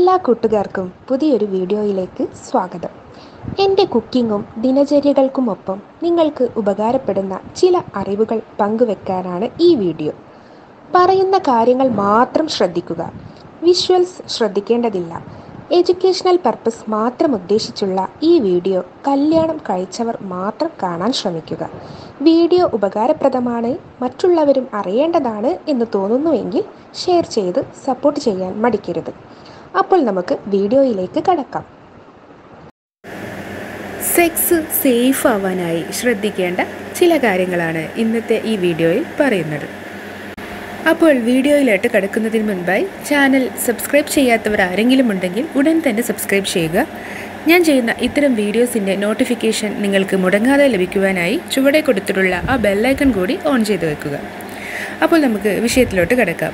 എല്ലാ കൂട്ടുകാർക്കും പുതിയൊരു വീഡിയോയിലേക്ക് സ്വാഗതം എൻ്റെ കുക്കിങ്ങും ദിനചര്യകൾക്കുമൊപ്പം നിങ്ങൾക്ക് ഉപകാരപ്പെടുന്ന ചില അറിവുകൾ പങ്കുവെക്കാനാണ് ഈ വീഡിയോ പറയുന്ന കാര്യങ്ങൾ മാത്രം ശ്രദ്ധിക്കുക വിഷ്വൽസ് ശ്രദ്ധിക്കേണ്ടതില്ല എഡ്യൂക്കേഷണൽ പർപ്പസ് മാത്രം ഉദ്ദേശിച്ചുള്ള ഈ വീഡിയോ കല്യാണം കഴിച്ചവർ മാത്രം കാണാൻ ശ്രമിക്കുക വീഡിയോ ഉപകാരപ്രദമാണ് മറ്റുള്ളവരും അറിയേണ്ടതാണ് എന്ന് തോന്നുന്നുവെങ്കിൽ ഷെയർ ചെയ്ത് സപ്പോർട്ട് ചെയ്യാൻ മടിക്കരുത് അപ്പോൾ നമുക്ക് വീഡിയോയിലേക്ക് കടക്കാം സെക്സ് സേഫ് ആവാനായി ശ്രദ്ധിക്കേണ്ട ചില കാര്യങ്ങളാണ് ഇന്നത്തെ ഈ വീഡിയോയിൽ പറയുന്നത് അപ്പോൾ വീഡിയോയിലോട്ട് കടക്കുന്നതിന് മുൻപായി ചാനൽ സബ്സ്ക്രൈബ് ചെയ്യാത്തവർ ആരെങ്കിലും ഉണ്ടെങ്കിൽ ഉടൻ തന്നെ സബ്സ്ക്രൈബ് ചെയ്യുക ഞാൻ ചെയ്യുന്ന ഇത്തരം വീഡിയോസിൻ്റെ നോട്ടിഫിക്കേഷൻ നിങ്ങൾക്ക് മുടങ്ങാതെ ലഭിക്കുവാനായി ചുവടെ കൊടുത്തിട്ടുള്ള ആ ബെല്ലൈക്കൺ കൂടി ഓൺ ചെയ്ത് വെക്കുക അപ്പോൾ നമുക്ക് വിഷയത്തിലോട്ട് കിടക്കാം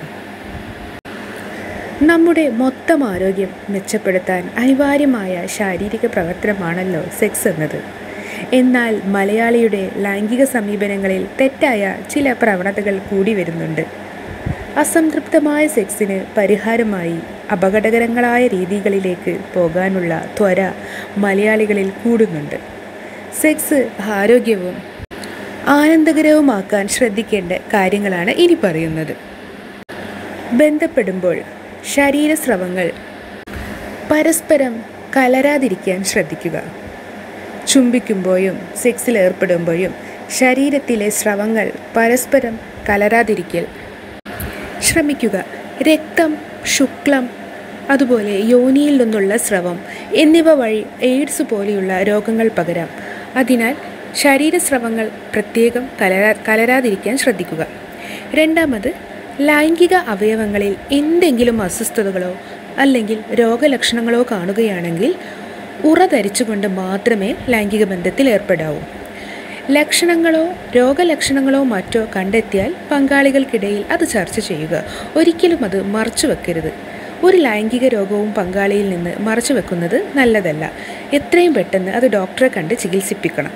നമ്മുടെ മൊത്തം ആരോഗ്യം മെച്ചപ്പെടുത്താൻ അനിവാര്യമായ ശാരീരിക പ്രവർത്തനമാണല്ലോ സെക്സ് എന്നത് എന്നാൽ മലയാളിയുടെ ലൈംഗിക സമീപനങ്ങളിൽ തെറ്റായ ചില പ്രവണതകൾ കൂടി വരുന്നുണ്ട് അസംതൃപ്തമായ സെക്സിന് പരിഹാരമായി അപകടകരങ്ങളായ രീതികളിലേക്ക് പോകാനുള്ള ത്വര മലയാളികളിൽ കൂടുന്നുണ്ട് സെക്സ് ആരോഗ്യവും ആനന്ദകരവുമാക്കാൻ ശ്രദ്ധിക്കേണ്ട കാര്യങ്ങളാണ് ഇനി പറയുന്നത് ബന്ധപ്പെടുമ്പോൾ ശരീരസ്രവങ്ങൾ പരസ്പരം കലരാതിരിക്കാൻ ശ്രദ്ധിക്കുക ചുംബിക്കുമ്പോഴും സെക്സിൽ ഏർപ്പെടുമ്പോഴും ശരീരത്തിലെ സ്രവങ്ങൾ പരസ്പരം കലരാതിരിക്കൽ ശ്രമിക്കുക രക്തം ശുക്ലം അതുപോലെ യോനിയിൽ നിന്നുള്ള സ്രവം എന്നിവ വഴി എയ്ഡ്സ് പോലെയുള്ള രോഗങ്ങൾ പകരാം അതിനാൽ ശരീരസ്രവങ്ങൾ പ്രത്യേകം കലരാ കലരാതിരിക്കാൻ ശ്രദ്ധിക്കുക രണ്ടാമത് ലൈംഗിക അവയവങ്ങളിൽ എന്തെങ്കിലും അസ്വസ്ഥതകളോ അല്ലെങ്കിൽ രോഗലക്ഷണങ്ങളോ കാണുകയാണെങ്കിൽ ഉറ ധരിച്ചുകൊണ്ട് മാത്രമേ ലൈംഗിക ബന്ധത്തിൽ ഏർപ്പെടാവൂ ലക്ഷണങ്ങളോ രോഗലക്ഷണങ്ങളോ മറ്റോ കണ്ടെത്തിയാൽ പങ്കാളികൾക്കിടയിൽ അത് ചർച്ച ചെയ്യുക ഒരിക്കലും അത് മറച്ചു വെക്കരുത് ഒരു ലൈംഗിക രോഗവും പങ്കാളിയിൽ നിന്ന് മറച്ചു വെക്കുന്നത് നല്ലതല്ല എത്രയും പെട്ടെന്ന് അത് ഡോക്ടറെ കണ്ട് ചികിത്സിപ്പിക്കണം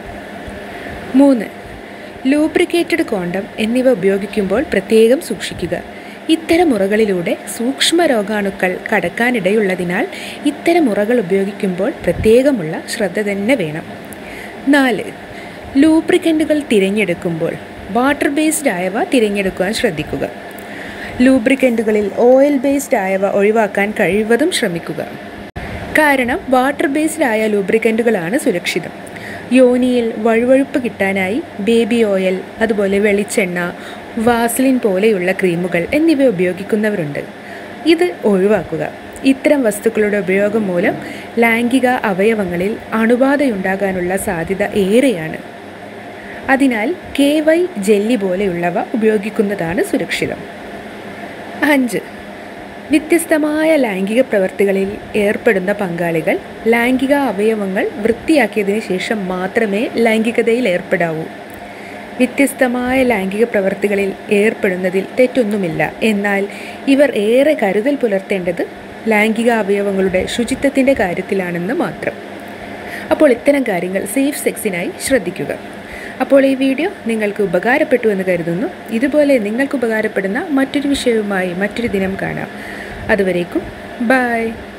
മൂന്ന് ലൂബ്രിക്കേറ്റഡ് കോണ്ടം എന്നിവ ഉപയോഗിക്കുമ്പോൾ പ്രത്യേകം സൂക്ഷിക്കുക ഇത്തരം മുറകളിലൂടെ സൂക്ഷ്മ രോഗാണുക്കൾ കടക്കാനിടയുള്ളതിനാൽ ഇത്തരം മുറകൾ ഉപയോഗിക്കുമ്പോൾ പ്രത്യേകമുള്ള ശ്രദ്ധ തന്നെ വേണം നാല് ലൂബ്രിക്കൻറ്റുകൾ തിരഞ്ഞെടുക്കുമ്പോൾ വാട്ടർ ബേസ്ഡ് ആയവ തിരഞ്ഞെടുക്കുവാൻ ശ്രദ്ധിക്കുക ലൂബ്രിക്കൻറ്റുകളിൽ ഓയിൽ ബേസ്ഡ് ആയവ ഒഴിവാക്കാൻ കഴിവതും ശ്രമിക്കുക കാരണം വാട്ടർ ബേസ്ഡ് ആയ ലൂബ്രിക്കൻറ്റുകളാണ് സുരക്ഷിതം യോനിയിൽ വഴുവഴുപ്പ് കിട്ടാനായി ബേബി ഓയിൽ അതുപോലെ വെളിച്ചെണ്ണ വാസ്ലിൻ പോലെയുള്ള ക്രീമുകൾ എന്നിവ ഉപയോഗിക്കുന്നവരുണ്ട് ഇത് ഒഴിവാക്കുക ഇത്തരം വസ്തുക്കളുടെ ഉപയോഗം മൂലം ലൈംഗിക അവയവങ്ങളിൽ അണുബാധയുണ്ടാകാനുള്ള സാധ്യത ഏറെയാണ് അതിനാൽ കെ വൈ ജെല്ലി പോലെയുള്ളവ ഉപയോഗിക്കുന്നതാണ് സുരക്ഷിതം അഞ്ച് വ്യത്യസ്തമായ ലൈംഗിക പ്രവൃത്തികളിൽ ഏർപ്പെടുന്ന പങ്കാളികൾ ലൈംഗിക അവയവങ്ങൾ വൃത്തിയാക്കിയതിന് ശേഷം മാത്രമേ ലൈംഗികതയിൽ ഏർപ്പെടാവൂ വ്യത്യസ്തമായ ലൈംഗിക പ്രവൃത്തികളിൽ ഏർപ്പെടുന്നതിൽ തെറ്റൊന്നുമില്ല എന്നാൽ ഇവർ ഏറെ കരുതൽ പുലർത്തേണ്ടത് ലൈംഗിക അവയവങ്ങളുടെ ശുചിത്വത്തിൻ്റെ കാര്യത്തിലാണെന്ന് മാത്രം അപ്പോൾ ഇത്തരം കാര്യങ്ങൾ സേഫ് സെക്സിനായി ശ്രദ്ധിക്കുക അപ്പോൾ ഈ വീഡിയോ നിങ്ങൾക്ക് ഉപകാരപ്പെട്ടു എന്ന് കരുതുന്നു ഇതുപോലെ നിങ്ങൾക്ക് ഉപകാരപ്പെടുന്ന മറ്റൊരു വിഷയവുമായി മറ്റൊരു ദിനം കാണാം അതുവരേക്കും ബായ്